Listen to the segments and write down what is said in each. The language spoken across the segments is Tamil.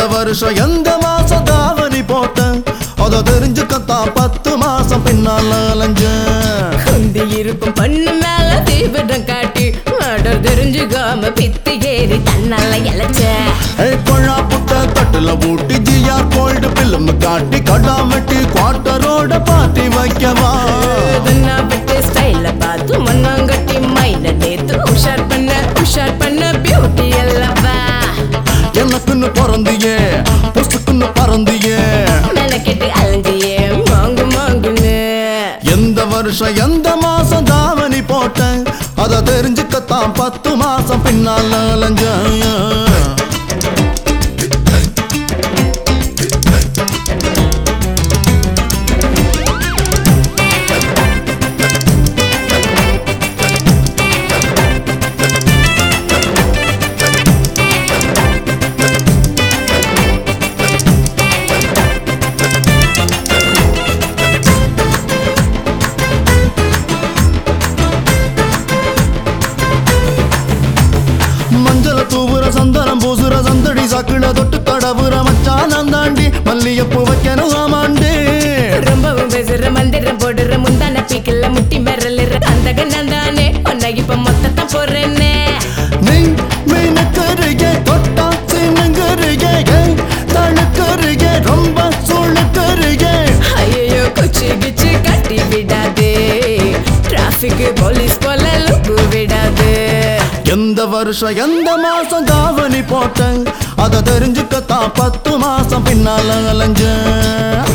வருஷம் எந்த மாசம் தாவணி போட்டேன் அத தெரிஞ்சுக்கத்தான் பத்து மாசம் பின்னால அலைஞ்சேன் குந்தி இருக்கும் பண்ணு மேல தீவிரம் காட்டி ஆர்டர் தெரிஞ்சுக்காம பித்து ஏறி தன்னால இழைச்ச ஏய் கொழா புட்ட தட்டுல ஊட்டி ஜிஆர் கோல்டு பில்லும் காட்டி கடா வெட்டி குவார்டரோட பாட்டி வைக்கவா நான் விட்டு ஸ்டைல பார்த்து மண்ணாங்கட்டி மைன நேத்து உஷார் பண்ண உஷார் பண்ண பியூட்டி அல்லவா எனக்குன்னு பிறந்தியே புசுக்குன்னு பறந்தியே மெனக்கெட்டு அலைஞ்சியே மாங்கு மாங்குன்னு எந்த வருஷம் எந்த மாசம் தாவணி போட்டேன் அத தெரிஞ்சுக்கத்தான் பத்து மாசம் பின்னால அலைஞ்சேன் மஞ்சள தூவுற சந்தனம் பூசுற சந்தடி சாக்குல தொட்டு தடவுற மச்சான் நான் தாண்டி மல்லியப்பூ வைக்கணும் ஆமாண்டி ரொம்பவும் பேசுற மந்திரம் போடுற முந்தான பீக்கல்ல முட்டி மிரலுற அந்த கண்ணந்தானே உன்னை இப்ப மொத்தத்தான் போடுறேன்னே நீ மீனுக்கருகே தொட்டா சின்னங்கருகே தழுக்கருகே ரொம்ப சூழுக்கருகே ஐயோ குச்சி கிச்சி கட்டி விடாதே டிராபிக் போலீஸ் போல லுக்கு விடாது எந்த வருஷம் எந்த மாசம் தாவணி போட்டேன் அத தெரிஞ்சுக்கத்தான் பத்து மாசம் பின்னால அலைஞ்சேன்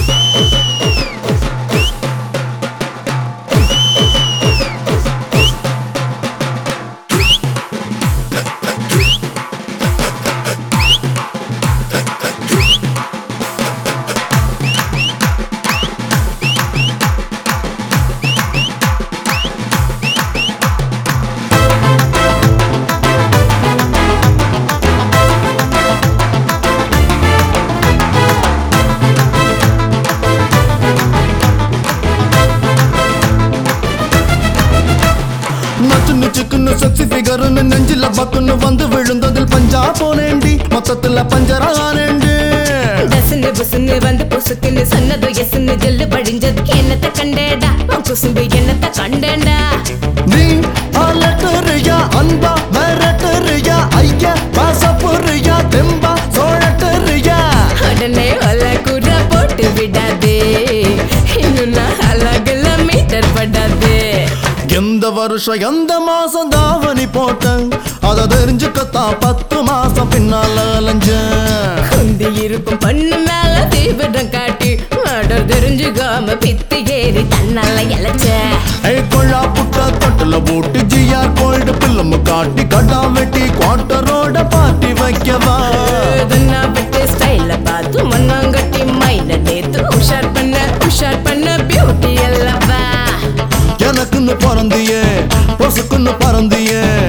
நச்சு நிச்சுக்குன்னு செக்ஸி ஃபிகர்னு நெஞ்சில பக்குன்னு வந்து விழுந்ததில் பஞ்சா போனேண்டி மொத்தத்துல பஞ்சரானேண்டி டசுன்னு புசுன்னு வந்து புசுக்குன்னு சொன்னது எசுன்னு ஜெல்லு படிஞ்சதுக்கு என்னத்த கண்டேடா உன் குசும்பு என்னத்த கண்டேண்டா நீ அலட்டறியா அன்பா மிரட்டறியா ஐயா பாசப்புறியா தெம்பா சோழட்டறியா உடனே ஒல கூட போட்டு விடாதே இன்னும் நான் அழகுல மீட்டர் படாதே எந்த வருஷம் எந்த மாசம் தாவணி போட்டேன் அத தெரிஞ்சுக்கத்தான் பத்து மாசம் பின்னால அலைஞ்சேன் குந்தி இருக்கும் பண்ணு மேல தீவிரம் காட்டி ஆர்டர் தெரிஞ்சுக்காம பித்து ஏறி தன்னால இழைச்ச ஏய் கொள்ளா புட்ட தொட்டுல போட்டு ஜிஆர் கோல்டு பில்லும் காட்டி கடா வெட்டி குவார்டரோட பாட்டி வைக்கவா நான் விட்டு ஸ்டைல பார்த்து மண்ணாங்கட்டி மைன நேத்து உஷார் பண்ண உஷார் பண்ண பியூட்டி அல்லவா எனக்குன்னு பிறந்தியே பொசுக்குன்னு பறந்தியே